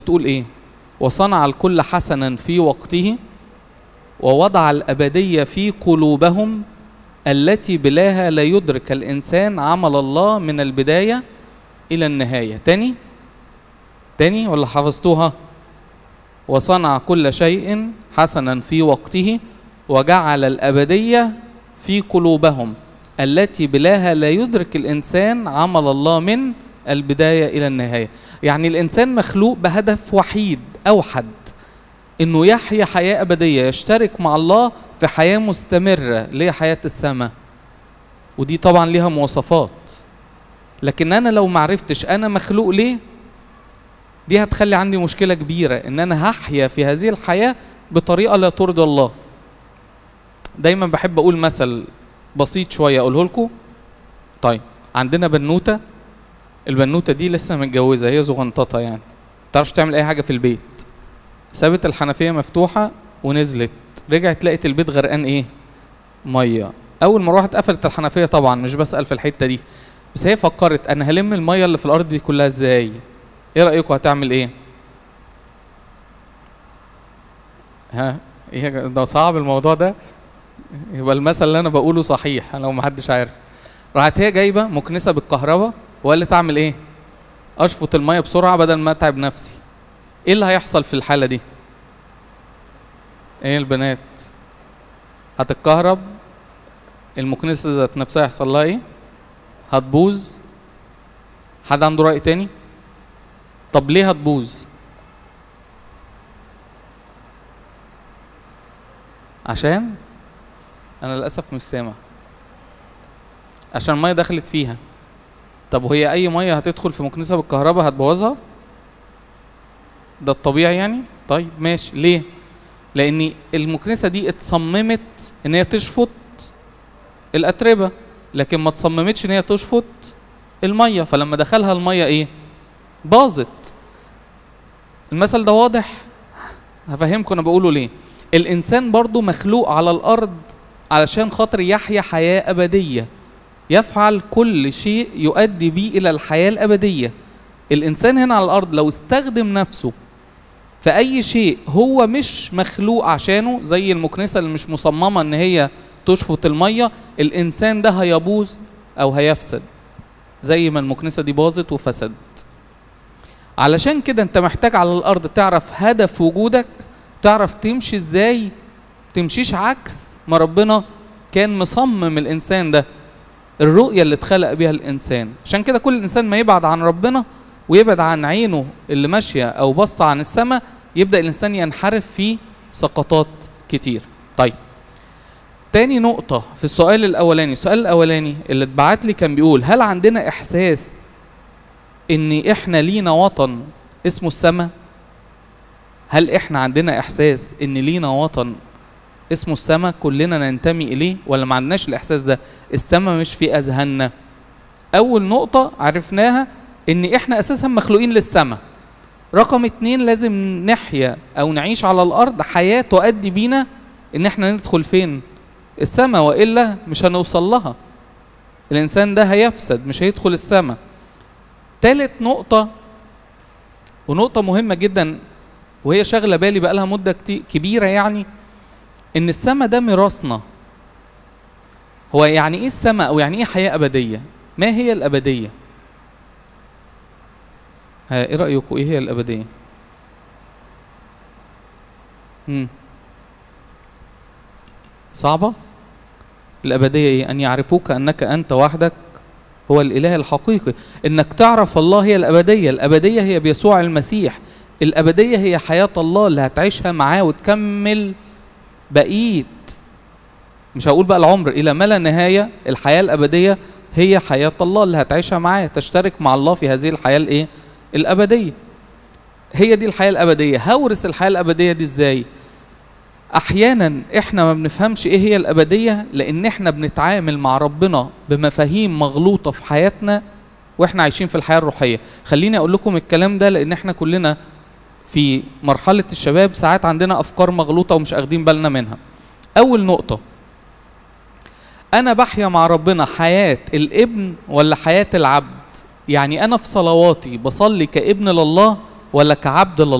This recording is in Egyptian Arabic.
تقول ايه وصنع الكل حسنا في وقته ووضع الأبدية في قلوبهم التي بلاها لا يدرك الإنسان عمل الله من البداية إلى النهاية تاني تاني ولا حفظتوها وصنع كل شيء حسنا في وقته وجعل الأبدية في قلوبهم التي بلاها لا يدرك الإنسان عمل الله من البداية إلى النهاية يعني الإنسان مخلوق بهدف وحيد أوحد إنه يحيا حياة أبدية يشترك مع الله في حياة مستمرة اللي هي حياة السماء ودي طبعا ليها مواصفات لكن أنا لو معرفتش أنا مخلوق ليه دي هتخلي عندي مشكلة كبيرة إن أنا هحيا في هذه الحياة بطريقة لا ترضي الله دايما بحب أقول مثل بسيط شوية أقوله لكم طيب عندنا بنوتة البنوتة دي لسه متجوزة هي زغنططة يعني متعرفش تعمل أي حاجة في البيت سابت الحنفية مفتوحة ونزلت رجعت لقت البيت غرقان إيه؟ مية أول ما راحت قفلت الحنفية طبعا مش بسأل في الحتة دي بس هي فكرت أنا هلم المية اللي في الأرض دي كلها إزاي؟ إيه رأيكم هتعمل إيه؟ ها إيه ده صعب الموضوع ده؟ يبقى المثل اللي أنا بقوله صحيح لو محدش عارف راحت هي جايبة مكنسة بالكهرباء وقالت أعمل إيه؟ أشفط المية بسرعة بدل ما أتعب نفسي ايه اللي هيحصل في الحاله دي ايه البنات هتتكهرب المكنسه ذات نفسها يحصل لها ايه هتبوظ حد عنده راي تاني طب ليه هتبوظ عشان انا للاسف مش سامع عشان الميه دخلت فيها طب وهي اي ميه هتدخل في مكنسه بالكهرباء هتبوظها ده الطبيعي يعني طيب ماشي ليه لان المكنسه دي اتصممت ان هي تشفط الاتربه لكن ما تصممتش ان هي تشفط الميه فلما دخلها الميه ايه باظت المثل ده واضح هفهمكم انا بقوله ليه الانسان برضو مخلوق على الارض علشان خاطر يحيا حياه ابديه يفعل كل شيء يؤدي بيه الى الحياه الابديه الانسان هنا على الارض لو استخدم نفسه في اي شيء هو مش مخلوق عشانه زي المكنسه اللي مش مصممه ان هي تشفط الميه الانسان ده هيبوظ او هيفسد زي ما المكنسه دي باظت وفسدت علشان كده انت محتاج على الارض تعرف هدف وجودك تعرف تمشي ازاي تمشيش عكس ما ربنا كان مصمم الانسان ده الرؤيه اللي اتخلق بيها الانسان عشان كده كل انسان ما يبعد عن ربنا ويبعد عن عينه اللي ماشيه او بص عن السماء يبدا الانسان ينحرف في سقطات كتير طيب تاني نقطة في السؤال الأولاني، السؤال الأولاني اللي اتبعت لي كان بيقول هل عندنا إحساس إن إحنا لينا وطن اسمه السماء؟ هل إحنا عندنا إحساس إن لينا وطن اسمه السماء كلنا ننتمي إليه ولا ما عندناش الإحساس ده؟ السماء مش في أذهاننا. أول نقطة عرفناها ان احنا اساسا مخلوقين للسماء رقم اتنين لازم نحيا او نعيش على الارض حياة تؤدي بينا ان احنا ندخل فين السماء والا مش هنوصل لها الانسان ده هيفسد مش هيدخل السماء تالت نقطة ونقطة مهمة جدا وهي شاغلة بالي بقالها مدة كبيرة يعني ان السماء ده ميراثنا هو يعني ايه السماء او يعني ايه حياة ابدية ما هي الابديه ها ايه رايكم ايه هي الابديه امم صعبه الابديه ايه ان يعرفوك انك انت وحدك هو الاله الحقيقي انك تعرف الله هي الابديه الابديه هي بيسوع المسيح الابديه هي حياه الله اللي هتعيشها معاه وتكمل بقيه مش هقول بقى العمر الى ما لا نهايه الحياه الابديه هي حياه الله اللي هتعيشها معاه تشترك مع الله في هذه الحياه الايه الأبدية هي دي الحياة الأبدية هورث الحياة الأبدية دي إزاي أحيانا إحنا ما بنفهمش إيه هي الأبدية لأن إحنا بنتعامل مع ربنا بمفاهيم مغلوطة في حياتنا وإحنا عايشين في الحياة الروحية خليني أقول لكم الكلام ده لأن إحنا كلنا في مرحلة الشباب ساعات عندنا أفكار مغلوطة ومش أخدين بالنا منها أول نقطة أنا بحيا مع ربنا حياة الابن ولا حياة العبد يعني انا في صلواتي بصلي كابن لله ولا كعبد